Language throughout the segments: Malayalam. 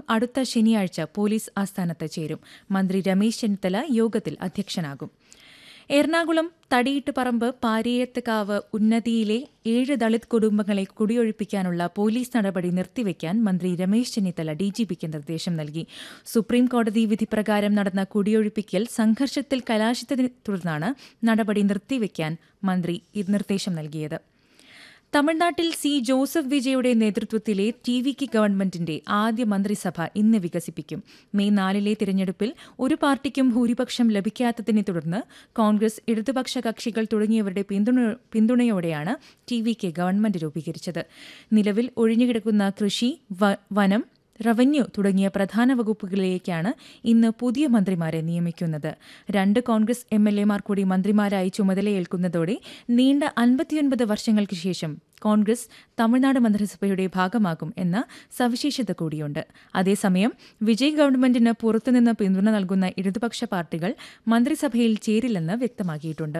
അടുത്ത ശനിയാഴ്ച പോലീസ് ആസ്ഥാനത്ത് ചേരും മന്ത്രി രമേശ് ചെന്നിത്തല യോഗത്തിൽ അധ്യക്ഷനാകും എറണാകുളം തടിയിട്ട് പറമ്പ് പാരിയത്തുകാവ് ഉന്നതിയിലെ ഏഴ് ദളിത് കുടുംബങ്ങളെ കുടിയൊഴിപ്പിക്കാനുള്ള പോലീസ് നടപടി നിർത്തിവെക്കാൻ മന്ത്രി രമേശ് ചെന്നിത്തല ഡിജിപിക്ക് നിർദ്ദേശം നൽകി സുപ്രീം കോടതി വിധി പ്രകാരം നടന്ന കുടിയൊഴിപ്പിക്കൽ സംഘർഷത്തിൽ കലാശിച്ചതിനെ തുടർന്നാണ് നടപടി നിർത്തിവെക്കാൻ മന്ത്രി നിർദ്ദേശം നൽകിയത് തമിഴ്നാട്ടിൽ സി ജോസഫ് വിജയുടെ നേതൃത്വത്തിലെ ടി വിക്ക് ഗവൺമെന്റിന്റെ ആദ്യ മന്ത്രിസഭ ഇന്ന് വികസിപ്പിക്കും മെയ് നാലിലെ തിരഞ്ഞെടുപ്പിൽ ഒരു പാർട്ടിക്കും ഭൂരിപക്ഷം ലഭിക്കാത്തതിനെ തുടർന്ന് കോൺഗ്രസ് ഇടതുപക്ഷ കക്ഷികൾ തുടങ്ങിയവരുടെ പിന്തുണയോടെയാണ് ടി വിക്ക് ഗവൺമെന്റ് രൂപീകരിച്ചത് നിലവിൽ ഒഴിഞ്ഞുകിടക്കുന്ന കൃഷി വനം റവന്യൂ തുടങ്ങിയ പ്രധാന വകുപ്പുകളിലേക്കാണ് ഇന്ന് പുതിയ മന്ത്രിമാരെ നിയമിക്കുന്നത് രണ്ട് കോൺഗ്രസ് എം എൽ എമാർ കൂടി മന്ത്രിമാരായി ചുമതലയേൽക്കുന്നതോടെ നീണ്ട അൻപത്തിയൊൻപത് വർഷങ്ങൾക്ക് ശേഷം കോൺഗ്രസ് തമിഴ്നാട് മന്ത്രിസഭയുടെ ഭാഗമാകും എന്ന സവിശേഷത കൂടിയുണ്ട് അതേസമയം വിജയ് ഗവൺമെന്റിന് പുറത്തുനിന്ന് പിന്തുണ നൽകുന്ന ഇടതുപക്ഷ പാർട്ടികൾ മന്ത്രിസഭയിൽ ചേരില്ലെന്ന് വ്യക്തമാക്കിയിട്ടുണ്ട്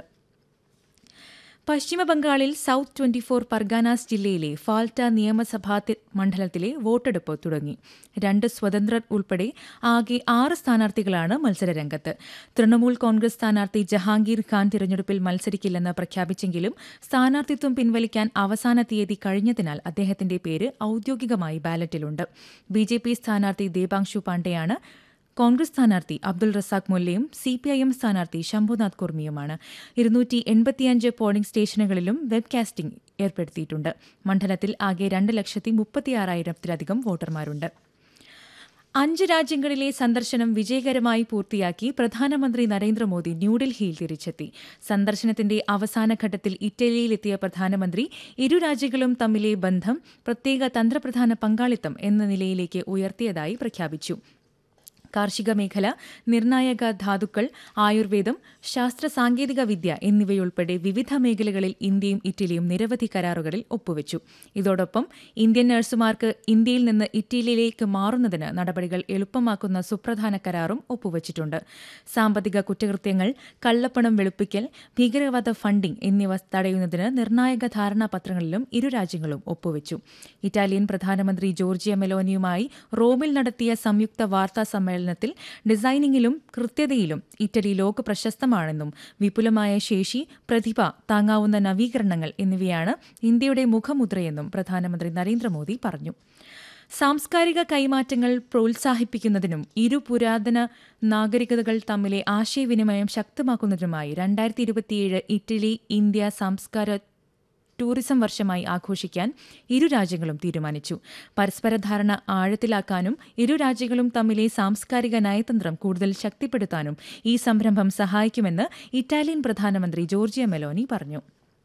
പശ്ചിമബംഗാളിൽ സൌത്ത് ട്വന്റി ഫോർ പർഗാനാസ് ജില്ലയിലെ ഫാൽട്ട നിയമസഭാ മണ്ഡലത്തിലെ വോട്ടെടുപ്പ് തുടങ്ങി രണ്ട് സ്വതന്ത്രർ ഉൾപ്പെടെ ആകെ ആറ് സ്ഥാനാർത്ഥികളാണ് മത്സരരംഗത്ത് തൃണമൂൽ കോൺഗ്രസ് സ്ഥാനാർത്ഥി ജഹാംഗീർ ഖാൻ തിരഞ്ഞെടുപ്പിൽ മത്സരിക്കില്ലെന്ന് പ്രഖ്യാപിച്ചെങ്കിലും സ്ഥാനാർത്ഥിത്വം പിൻവലിക്കാൻ അവസാന തീയതി കഴിഞ്ഞതിനാൽ അദ്ദേഹത്തിന്റെ പേര് ഔദ്യോഗികമായി ബാലറ്റിലുണ്ട് ബിജെപി സ്ഥാനാർത്ഥി ദേബാങ്ഷു പാണ്ഡെയാണ് കോൺഗ്രസ് സ്ഥാനാർത്ഥി അബ്ദുൾ റസാഖ് മുല്ലയും സി പി ഐ എം സ്ഥാനാർത്ഥി ശംഭുനാഥ് കുർമിയുമാണ് ഇരുന്നൂറ്റി എൺപത്തിയഞ്ച് പോളിംഗ് സ്റ്റേഷനുകളിലും വെബ്കാസ്റ്റിംഗ് ഏർപ്പെടുത്തിയിട്ടുണ്ട് മണ്ഡലത്തിൽ ആകെ രണ്ട് ലക്ഷത്തി മുപ്പത്തിയാറായിരത്തിലധികം വോട്ടർമാരുണ്ട് അഞ്ച് രാജ്യങ്ങളിലെ സന്ദർശനം വിജയകരമായി പൂർത്തിയാക്കി പ്രധാനമന്ത്രി നരേന്ദ്രമോദി ന്യൂഡൽഹിയിൽ തിരിച്ചെത്തി സന്ദർശനത്തിന്റെ അവസാന ഘട്ടത്തിൽ ഇറ്റലിയിലെത്തിയ പ്രധാനമന്ത്രി ഇരു രാജ്യങ്ങളും തമ്മിലെ ബന്ധം പ്രത്യേക തന്ത്രപ്രധാന പങ്കാളിത്തം എന്ന നിലയിലേക്ക് ഉയർത്തിയതായി പ്രഖ്യാപിച്ചു കാർഷിക മേഖല നിർണായക ധാതുക്കൾ ആയുർവേദം ശാസ്ത്ര സാങ്കേതിക വിദ്യ എന്നിവയുൾപ്പെടെ വിവിധ മേഖലകളിൽ ഇന്ത്യയും ഇറ്റലിയും നിരവധി കരാറുകളിൽ ഒപ്പുവച്ചു ഇതോടൊപ്പം ഇന്ത്യൻ നഴ്സുമാർക്ക് ഇന്ത്യയിൽ നിന്ന് ഇറ്റലിയിലേക്ക് മാറുന്നതിന് നടപടികൾ എളുപ്പമാക്കുന്ന സുപ്രധാന കരാറും ഒപ്പുവച്ചിട്ടുണ്ട് സാമ്പത്തിക കുറ്റകൃത്യങ്ങൾ കള്ളപ്പണം വെളുപ്പിക്കൽ ഭീകരവാദ ഫണ്ടിംഗ് എന്നിവ തടയുന്നതിന് നിർണായക ധാരണാപത്രങ്ങളിലും ഇരു രാജ്യങ്ങളും ഒപ്പുവച്ചു ഇറ്റാലിയൻ പ്രധാനമന്ത്രി ജോർജിയ മെലോനിയുമായി റോമിൽ നടത്തിയ സംയുക്ത വാർത്താ സമ്മേളനം സമ്മേളനത്തിൽ ഡിസൈനിങ്ങിലും കൃത്യതയിലും ഇറ്റലി ലോക പ്രശസ്തമാണെന്നും വിപുലമായ ശേഷി പ്രതിഭ താങ്ങാവുന്ന നവീകരണങ്ങൾ എന്നിവയാണ് ഇന്ത്യയുടെ മുഖമുദ്രയെന്നും പ്രധാനമന്ത്രി നരേന്ദ്രമോദി പറഞ്ഞു സാംസ്കാരിക കൈമാറ്റങ്ങൾ പ്രോത്സാഹിപ്പിക്കുന്നതിനും ഇരു പുരാതന നാഗരികതകൾ തമ്മിലെ ആശയവിനിമയം ശക്തമാക്കുന്നതിനുമായി രണ്ടായിരത്തി ഇരുപത്തിയേഴ് ഇറ്റലി ഇന്ത്യ സംസ്കാര ടൂറിസം വർഷമായി ആഘോഷിക്കാൻ ഇരു രാജ്യങ്ങളും തീരുമാനിച്ചു പരസ്പര ധാരണ ആഴത്തിലാക്കാനും ഇരു രാജ്യങ്ങളും തമ്മിലെ സാംസ്കാരിക നയതന്ത്രം കൂടുതൽ ശക്തിപ്പെടുത്താനും ഈ സംരംഭം സഹായിക്കുമെന്ന് ഇറ്റാലിയൻ പ്രധാനമന്ത്രി ജോർജിയ മെലോനി പറഞ്ഞു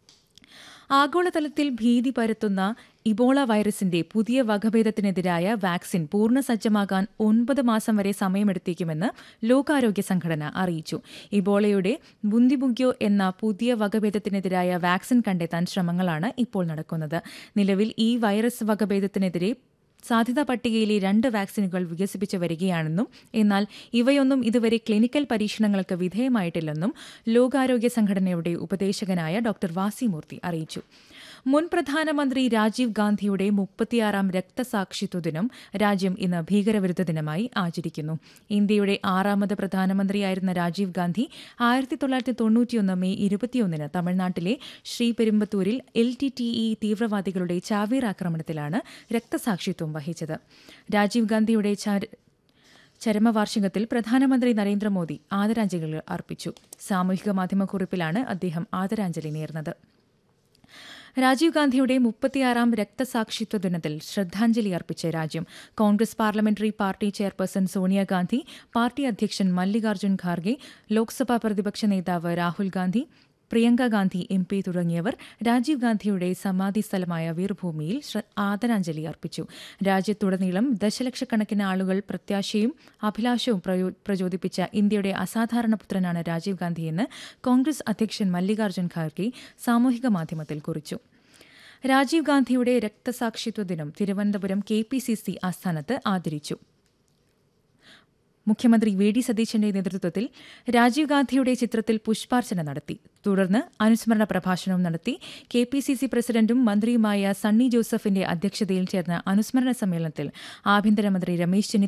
ആഗോളതലത്തിൽ ഭീതി പരത്തുന്ന ഇബോള വൈറസിന്റെ പുതിയ വകഭേദത്തിനെതിരായ വാക്സിൻ പൂർണ്ണസജ്ജമാകാൻ ഒൻപത് മാസം വരെ സമയമെടുത്തേക്കുമെന്ന് ലോകാരോഗ്യ സംഘടന അറിയിച്ചു ഇബോളയുടെ ബുന്തിബുഗ്യോ എന്ന പുതിയ വകഭേദത്തിനെതിരായ വാക്സിൻ കണ്ടെത്താൻ ശ്രമങ്ങളാണ് ഇപ്പോൾ നടക്കുന്നത് നിലവിൽ ഈ വൈറസ് വകഭേദത്തിനെതിരെ സാധ്യതാ പട്ടികയിലെ രണ്ട് വാക്സിനുകൾ വികസിപ്പിച്ചു വരികയാണെന്നും എന്നാൽ ഇവയൊന്നും ഇതുവരെ ക്ലിനിക്കൽ പരീക്ഷണങ്ങൾക്ക് വിധേയമായിട്ടില്ലെന്നും ലോകാരോഗ്യ സംഘടനയുടെ ഉപദേശകനായ ഡോക്ടർ വാസിമൂർത്തി അറിയിച്ചു മുൻ പ്രധാനമന്ത്രി രാജീവ് ഗാന്ധിയുടെ മുപ്പത്തിയാറാം രക്തസാക്ഷിത്വ ദിനം രാജ്യം ഇന്ന് ഭീകരവിരുദ്ധ ദിനമായി ആചരിക്കുന്നു ഇന്ത്യയുടെ ആറാമത് പ്രധാനമന്ത്രിയായിരുന്ന രാജീവ് ഗാന്ധി ആയിരത്തി തൊള്ളായിരത്തി തൊണ്ണൂറ്റിയൊന്ന് മെയ് ഇരുപത്തിയൊന്നിന് തമിഴ്നാട്ടിലെ ശ്രീപെരുമ്പത്തൂരിൽ എൽ ടി ടി ഇ തീവ്രവാദികളുടെ ചാവേർ ആക്രമണത്തിലാണ് രക്തസാക്ഷിത്വം വഹിച്ചത് രാജീവ് ഗാന്ധിയുടെ ചരമവാർഷികത്തിൽ പ്രധാനമന്ത്രി നരേന്ദ്രമോദി ആദരാഞ്ജലികൾ അർപ്പിച്ചു സാമൂഹിക മാധ്യമക്കുറിപ്പിലാണ് അദ്ദേഹം ആദരാഞ്ജലി നേർന്നത് രാജീവ് ഗാന്ധിയുടെ മുപ്പത്തിയാറാം രക്തസാക്ഷിത്വ ദിനത്തിൽ ശ്രദ്ധാഞ്ജലി അർപ്പിച്ച് രാജ്യം Congress parliamentary party chairperson Sonia Gandhi party അധ്യക്ഷൻ മല്ലികാർജ്ജുൻ ഖാർഗെ ലോക്സഭാ പ്രതിപക്ഷ നേതാവ് രാഹുൽ ഗാന്ധി പ്രിയങ്ക ഗാന്ധി എം പി തുടങ്ങിയവർ രാജീവ് ഗാന്ധിയുടെ സമാധി സ്ഥലമായ വീർഭൂമിയിൽ ആദരാഞ്ജലി അർപ്പിച്ചു രാജ്യത്തുടനീളം ദശലക്ഷക്കണക്കിന് ആളുകൾ പ്രത്യാശയും അഭിലാഷവും പ്രചോദിപ്പിച്ച ഇന്ത്യയുടെ അസാധാരണ പുത്രനാണ് രാജീവ് ഗാന്ധിയെന്ന് കോൺഗ്രസ് അധ്യക്ഷൻ മല്ലികാർജ്ജുൻ ഖാർഗെ സാമൂഹിക മാധ്യമത്തിൽ കുറിച്ചു രാജീവ് ഗാന്ധിയുടെ രക്തസാക്ഷിത്വ ദിനം Thiruvananthapuram K P C C ആസ്ഥാനത്ത് ആദരിച്ചു മുഖ്യമന്ത്രി വി ഡി സതീശന്റെ നേതൃത്വത്തിൽ രാജീവ് ഗാന്ധിയുടെ ചിത്രത്തിൽ പുഷ്പാർച്ചന നടത്തി തുടർന്ന് അനുസ്മരണ പ്രഭാഷണവും നടത്തി കെ പി സി സി പ്രസിഡന്റും മന്ത്രിയുമായ സണ്ണി ജോസഫിന്റെ അധ്യക്ഷതയിൽ ചേർന്ന അനുസ്മരണ സമ്മേളനത്തിൽ ആഭ്യന്തരമന്ത്രി രമേശ് ചെന്നിത്തല